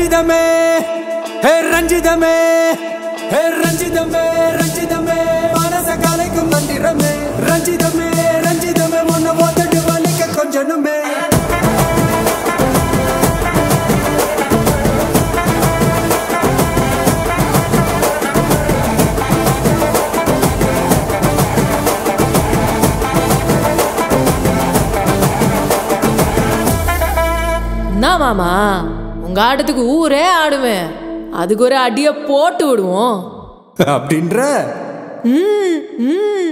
ரஞ்சிதமே ஹே ரஞ்சிதமே ஹே ரஞ்சிதமே ரஞ்சிதமே மனச கலைக்கும் மந்திரமே ரஞ்சிதமே ரஞ்சிதமே உன்னை ஓத்தட்டு வலிக்க கொஞ்சனுமே என்ன மாமா உங்க ஆட்டத்துக்கு ஊரே ஆடுவேன் அதுக்கு ஒரு அடிய போட்டு விடுவோம் அப்படின்ற ம், ம்.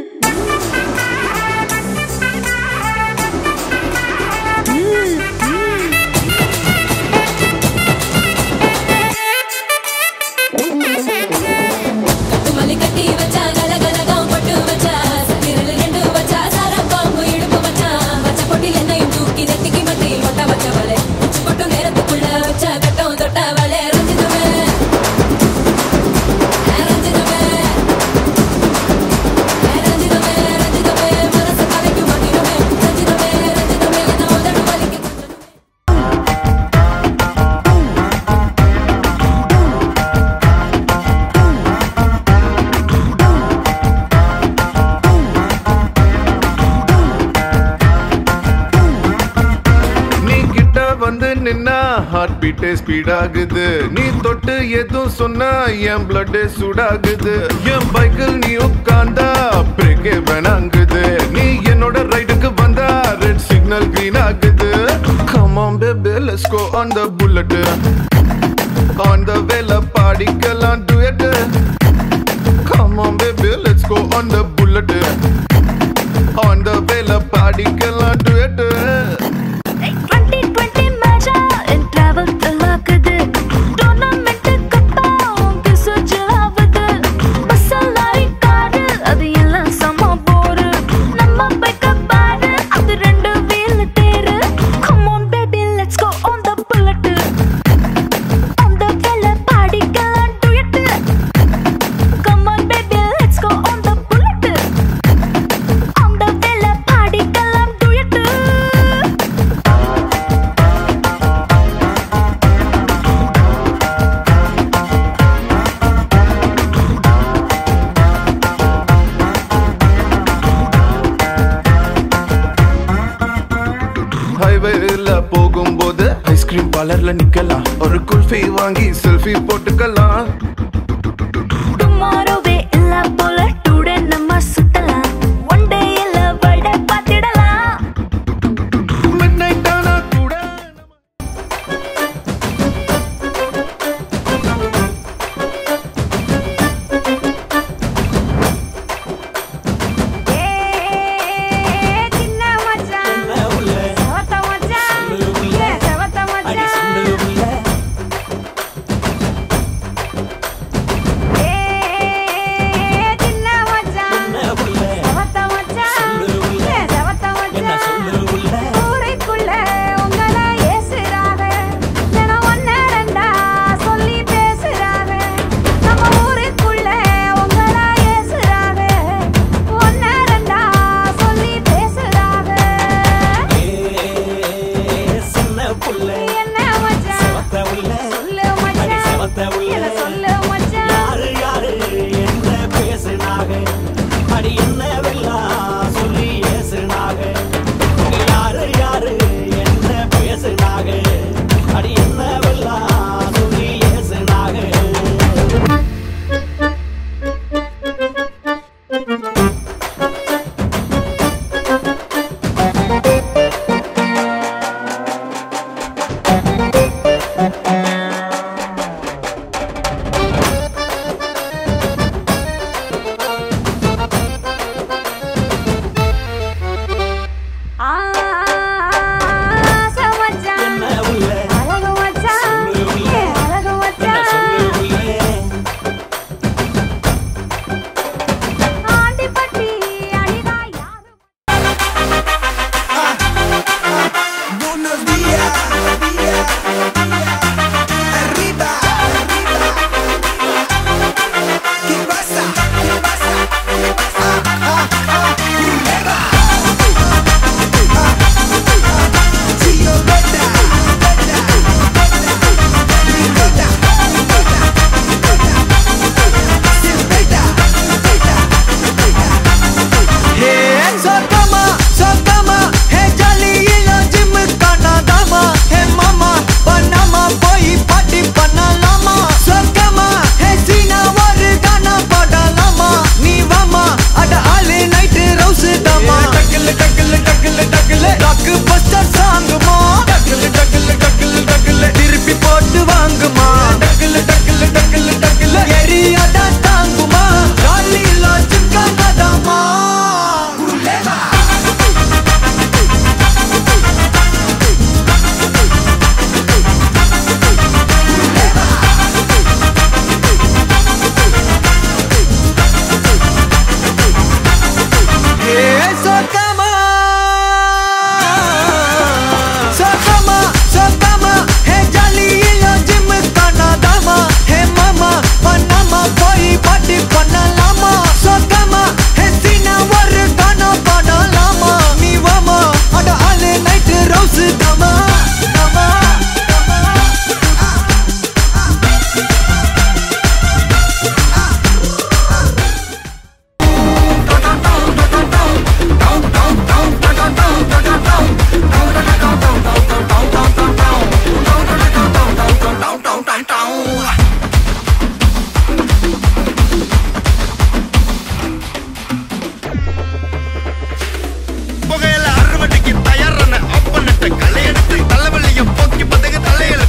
கட்டுமல்லி கட்டி வச்சா கலகலகம் பட்டு வச்சா சத்திரல் ரெண்டு வச்சா சாரம் பாம்பு இடுப்பு வச்சா வச்ச பொட்டில் என்னையும் தூக்கி நெத்திக்கு மத்தியில் ஒட்ட வச்சவளே உச்சி கொட்டும் நேரத்துக்குள்ள வச்ச கட்டம் தொட்டவளே ரஞ்சிதமே ரஞ்சிதமே ரஞ்சிதமே ரஞ்சிதமே மனச கலைக்கும் மந்திரமே ரஞ்சிதமே ரஞ்சிதமே என்ன உதடு வலிக்க கொஞ்சம் நீ கிட்ட வந்து நின்னா ஹார்ட் பீட்டே ஸ்பீட் ஆகுது நீ தொட்டு எதுவும் சொன்னா என் பிளட் சூடாகுது என் பைக்கில் நீ உட்கார்ந்தா பிரேக்கே வேணாங்குது நீ என்னோட ரைடுக்கு வந்தா ரெட் சிக்னல் green ஆகுது come on baby let's go on the bullet on the வேல பாடிக்கலாம் duet come on baby let's go on the bullet on the வேல பாடிக்கலாம் duet டுவெண்ட்டி டுவெண்ட்டி மேட்சா என் டிராவல் தலாக்குது டோர்னமெண்ட் கப்பா உங்க சுஜல் ஆகுது மசாலாரி காடு அது எல்லாம் சம போரு நம்ம பைக்க பாரு அது ரெண்டு வீல் தேரு come on baby let's go on the bullet on the wheel பாடிக்கலாம் duet come on baby let's go on the bullet on the wheel பாடிக்கலாம் டுயட் ஹைவேல போகும்போது ஐஸ்கிரீம் பார்லர்ல நிக்கலாம் ஒரு குல்ஃபி வாங்கி செல்ஃபி போட்டுக்கலாம் டுமாரோவே இல்ல போல டுடே நம்ம சுத்தலாம் ஒன் டே இல்ல வட பாத்திடலாம் மிட் நைட் ஆனா கூட சின்ன மச்சான் செவத்த மச்சான் செவத்த மச்சான்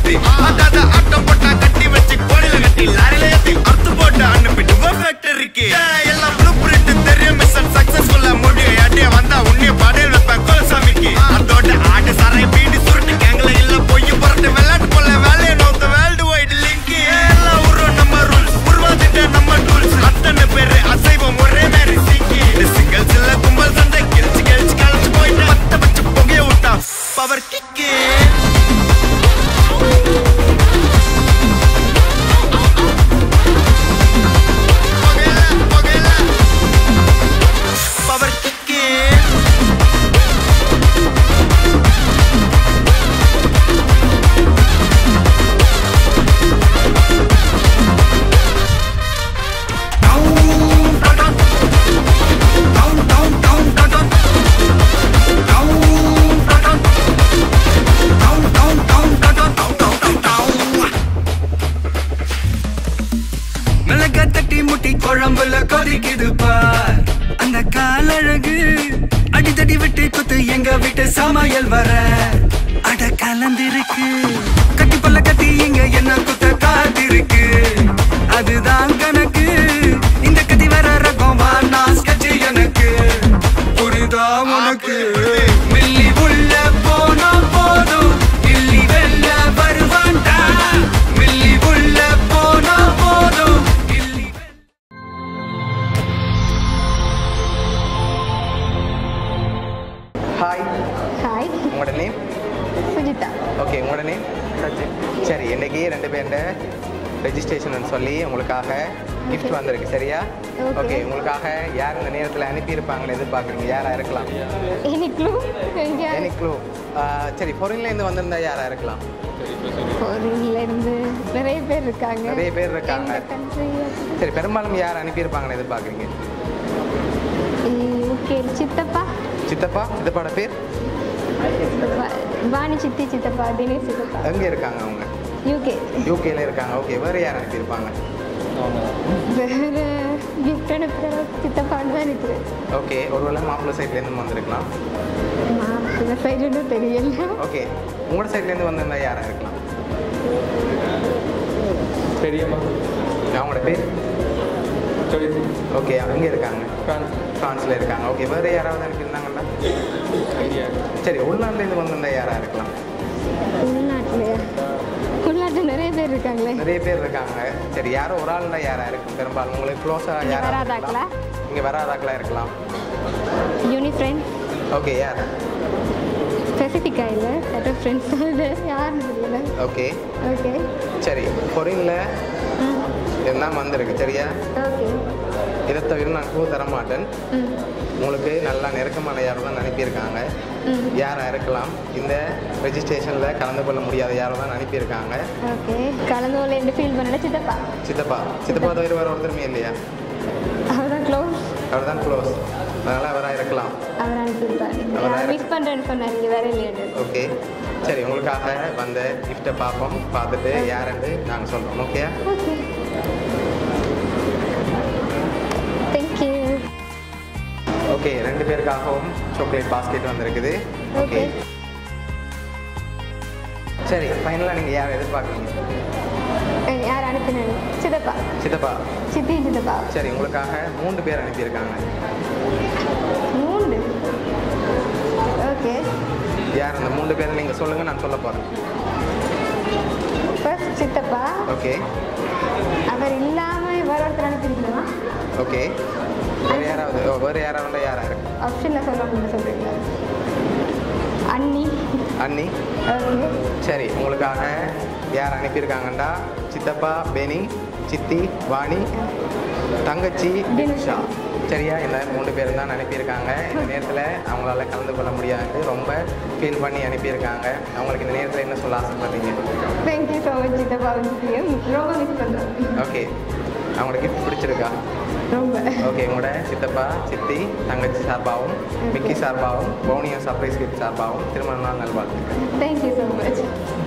சுத்தி அதாத ஆட்டம் போட்டா கட்டி வச்சு கோடியில கட்டி லாரில ஏத்தி அறுத்து போட்டு அனுப்பிட்டு ஃபேக்டரிக்கு எல்லாம் ப்ளூ பிரிண்ட் தெரியும் மிஷன் சக்சஸ்ஃபுல்லா முடியும் அடியே வந்தா உன்னைய பாடையில் வைப்பேன் கோலசாமிக்கு அதோட ஆடு சரை பீடி சுருட்டு கேங்கல இல்ல பொய் புரட்டு விளையாட்டு போல வேலையை நோத்த வேர்ல்டு வைடு லிங்க் எல்லாம் உருவம் நம்ம ரூல்ஸ் உருவாதிட்ட நம்ம டூல்ஸ் அத்தனை பேரு அசைவம் ஒரே மாதிரி சிங்கி சிங்கிள்ஸ் இல்ல கும்பல் சண்டை கிழிச்சு கிழிச்சு கழிச்சு போயிட்டு பத்த பச்சை புகைய விட்டா பவர் கிக்கு பவர் கிக்கு மிளகா தட்டி முட்டி குழம்புல கொதிக்குது பார் அந்த காலழகு அடித்தடி விட்டு குத்து எங்க வீட்டு சமையல் வர அட கலந்திருக்கு கட்டி பல்ல கட்டி இங்க என்ன குத்த காத்திருக்கு அதுதான் கணக்கு இந்த கத்தி வர ரகம் வானா ஸ்கெட்ச் எனக்கு புரிதா உனக்கு மில்லி உள்ள போனா போதும் இல்லி வெல்ல வருவான்டா மில்லி உள்ள போனா போதும் இல்லி ஹாய் ஹாய் உங்களோட நேம் சுஜிதா ஓகே உங்களோட நேம் சரி இன்னைக்கு ரெண்டு பேர்ட ரெஜிஸ்ட்ரேஷன் சொல்லி உங்களுக்காக gift வந்திருக்கு சரியா Okay. ஓகே உங்களுக்காக யார் இந்த நேரத்தில் அனுப்பியிருப்பாங்கன்னு எதிர்பார்க்குறீங்க யாரா இருக்கலாம் எனி க்ளூ எங்கே எனி க்ளூ சரி ஃபாரின்லேருந்து வந்திருந்தா யாரா இருக்கலாம் இருந்து நிறைய பேர் இருக்காங்க நிறைய பேர் இருக்காங்க. எந்த country? சரி பெரும்பாலும் யார் அனுப்பியிருப்பாங்கன்னு எதிர்பார்க்குறீங்க யூகே சித்தப்பா சித்தப்பா சித்தப்பாட பேர் சித்தப்பா வாணி சித்தி சித்தப்பா தினேஷ் சித்தப்பா எங்கே இருக்காங்க அவங்க யூகே யூகேல இருக்காங்க ஓகே வேறு யார் அனுப்பியிருப்பாங்க வேறு கிஃப்ட் அனுப்புகிற சித்தப்பான்னு தான் இருக்கிறேன் ஓகே ஒருவேளை மாப்பிள்ளை சைட்லேருந்து வந்திருக்கலாம் மாப்பிள்ள சைடு தெரியல ஓகே உங்களோட சைட்லேருந்து வந்திருந்தா யாரா இருக்கலாம் பெரியம்மா அவங்களோட பேர் ஜோதி ஓகே அங்கே இருக்காங்க பிரான்ஸ் ஃப்ரான்ஸில் இருக்காங்க ஓகே வேறு யாராவது அனுப்பியிருந்தாங்களா ஐடியா சரி உள்நாட்டிலேருந்து வந்திருந்தா யாராக இருக்கலாம் உள்நாட்டிலையா உள்நாட்டில் நிறைய பேர் இருக்காங்களே நிறைய பேர் இருக்காங்க சரி யாரோ ஒரு ஆள்னா யாராக இருக்கும் பெரும்பாலும் உங்களுக்கு க்ளோஸாக இங்க யாராக வராதாக்களா? இங்கே வராதாக்களா இருக்கலாம் யூனி ஃப்ரெண்ட்ஸ் ஓகே யார் ஸ்பெசிஃபிக்காக இல்லை செட் ஆஃப் ஃப்ரெண்ட்ஸ் இல்லை யாருன்னு தெரியல ஓகே ஓகே சரி பொரினில் எல்லாம் வந்திருக்கு சரியா ஓகே இதை தவிர நான் பூ தர மாட்டேன் ம் உங்களுக்கு நல்லா நெருக்கமான யாரோ தான் அனுப்பியிருக்காங்க யாராக இருக்கலாம் இந்த ரெஜிஸ்ட்ரேஷனில் கலந்து கொள்ள முடியாத யாரோ தான் அனுப்பியிருக்காங்க ஓகே கலந்து கொள்ள என்ன ஃபீல் பண்ணல சித்தப்பா சித்தப்பா சித்தப்பா தவிர வேறு ஒருத்தருமே இல்லையா அவர் தான் க்ளோஸ் அவர் தான் க்ளோஸ் அதனால் அவராக இருக்கலாம் அவர் அனுப்பியிருப்பாரு அவரா நான் மிஸ் பண்ணுறேன்னு சொன்னார் இங்கே வேற இல்லையா ஓகே சரி உங்களுக்காக வந்த கிஃப்ட்டை பார்ப்போம் பார்த்துட்டு யாருன்னு நாங்கள் சொல்கிறோம் ஓகே ஓகே தேங்க்யூ ஓகே ரெண்டு பேருக்காகவும் சாக்லேட் பாஸ்கெட் வந்திருக்குது ஓகே Okay. சரி ஃபைனலாக நீங்கள் யாரை எதிர்பார்க்குறீங்க யார் அனுப்பினாங்க சித்தப்பா சித்தப்பா சித்தி சித்தப்பா சரி உங்களுக்காக மூன்று பேர் அனுப்பியிருக்காங்க மூணு ஓகே யார் அந்த மூன்று பேரை நீங்கள் சொல்லுங்கள் நான் சொல்ல போகிறேன் ஃபர்ஸ்ட் சித்தப்பா ஓகே அவர் இல்லாமல் வேற ஒருத்தர் அனுப்பியிருக்கோமா ஓகே வேறு யாராவது ஓ, வேறு யாராவது யாராக இருக்கு ஆப்ஷனில் சொல்ல முடியும் சொல்கிறீங்களா அண்ணி அண்ணி ஓகே சரி உங்களுக்காக யார் அனுப்பியிருக்காங்கண்டா சித்தப்பா பெனி சித்தி வாணி தங்கச்சி தினுஷா சரியா இந்த மூணு பேர் தான் அனுப்பியிருக்காங்க இந்த நேரத்தில் அவங்களால கலந்து கொள்ள முடியாது ரொம்ப ஃபீல் பண்ணி அனுப்பியிருக்காங்க அவங்களுக்கு இந்த நேரத்தில் என்ன சொல்ல ஆசைப்படுறீங்க தேங்க்யூ ஸோ மச் சித்தப்பா சித்தியும் ரொம்ப மிஸ் பண்ணுறோம் ஓகே அவங்களுக்கு gift பிடிச்சிருக்கா ரொம்ப ஓகே உங்களோட சித்தப்பா சித்தி தங்கச்சி சார்பாகவும் மிக்கி சார்பாகவும் பவுனியா சர்ப்ரைஸ் கிஃப்ட் சார்பாகவும் திருமண நாள் நல்வாழ்த்துக்கள் தேங்க்யூ ஸோ மச்